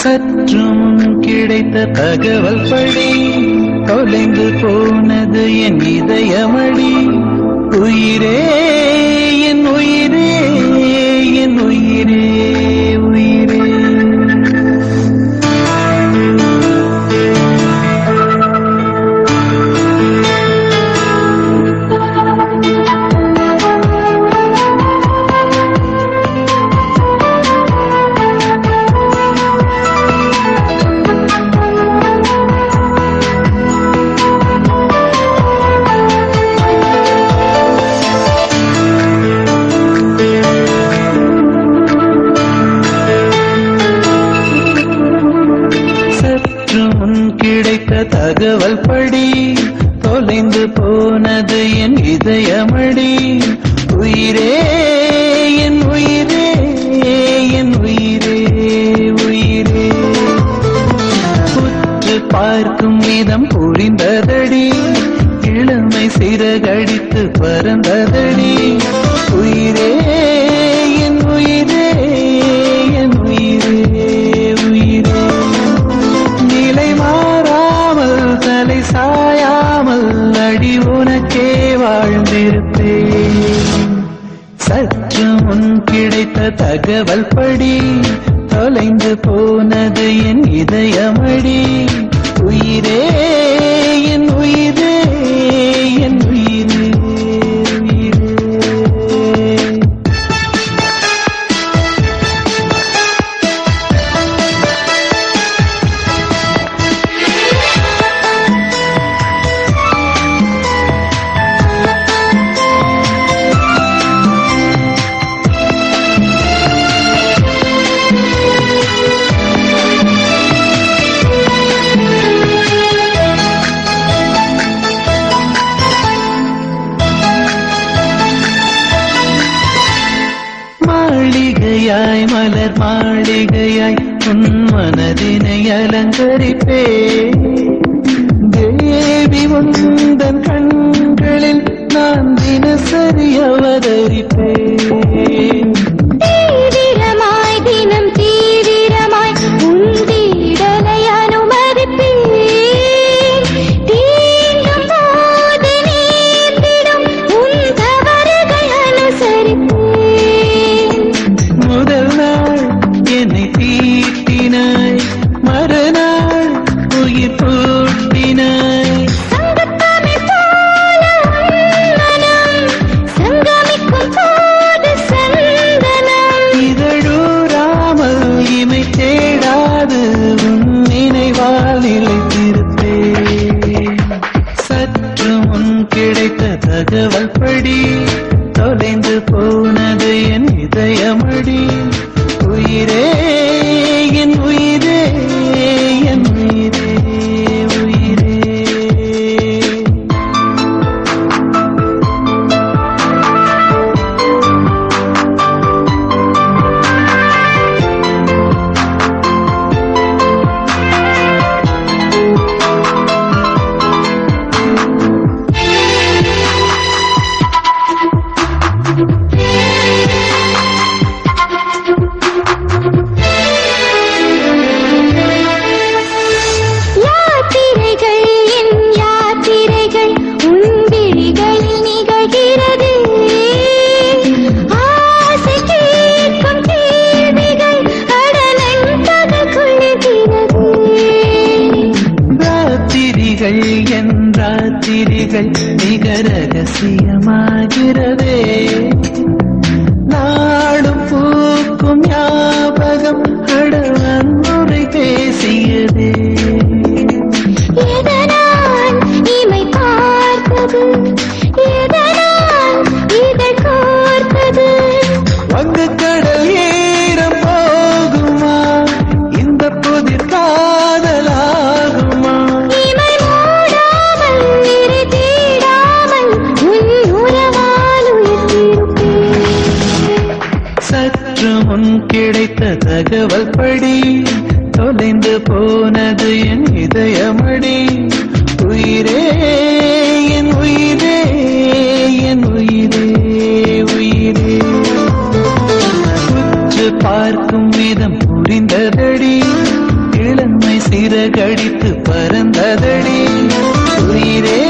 சற்று முன் கிடைத்த தகவல் படி தொலைந்து போனது என் இதயமடி உயிரே என் உயிரே என் உயிரே உயிரே சற்று முன் கிடைத்த தகவல் படி தொலைந்து போனது என் இதயமடி உயிரே என் உயிரே என் உயிரே உயிரே உற்று பார்க்கும் விதம் புரிந்ததடி இளமை சிறகடித்து பறந்ததடி உயிரே என் உயிரே என் உயிரே உயிரே நிலை மாறாமல் தலை சாயாமல் அடி உனக்கே வாழ்ந்திருப்பேன் சற்று முன் கிடைத்த தகவல் படி தொலைந்து போனது என் இதயமடி உயிரே என் உயிரே என் உயிரே உயிரே மாளிகையாய் மலர் மாளிகையாய் உன் மனதினை அலங்கரிப்பே தேவி உந்தன் கண்களில் நான் தினசரி அவதரிப்பேன் தீவிரமாய் தினம் தீவிரமாய் உன் தீடலை அனுமதிப்பேன் தீண்டும் போது நீந்திடும் உன் தவறுகள் அனுசரிப்பேன் முதல் நாள் என்னை தீட்டினாய் மறுநாள் உயிர் பூட்டினாய் சங்கத்தமிழ் போல மனம் சங்கமிக்கும் போது சந்தனம் இதழூராமல் இமை தேடாது உன் நினைவால் நிலைத்திருப்பேன் சற்று முன் கிடைத்த தகவல் படி தொலைந்து போனது என் இதயமடி உயிரே என் உயிரே என் உயிரே உயிரே யாத்திரைகள் என் யாத்திரைகள் உன் விழிகளில் நிகழ்கிறது ஆசை கேட்கும் கேள்விகள் அடலன் பகல் கொள்ளுகிறது ராத்திரிகள் என் ராத்திரிகள் மிக ரகசியமாகிறதே நாடும் பூக்கும் ஞாபகம் அடவன் முறை பேசியதே எதனால் இமை பார்த்தது எதனால் இதழ் கோர்த்தது வங்க கடல் ஏறம் போகுமா இந்த புதிர் காதலாகுமா இமை மூடாமல் இரு தேடாமல் உன் உறவால் உயிர்த்திருப்பேன் சற்று முன் கிடைத்த தகவல் படி தொலைந்து போனது என் இதயமடி உயிரே என் உயிரே என் உயிரே உயிரே உற்று பார்க்கும் விதம் புரிந்ததடி இளமை சிறகடித்து பறந்ததடி உயிரே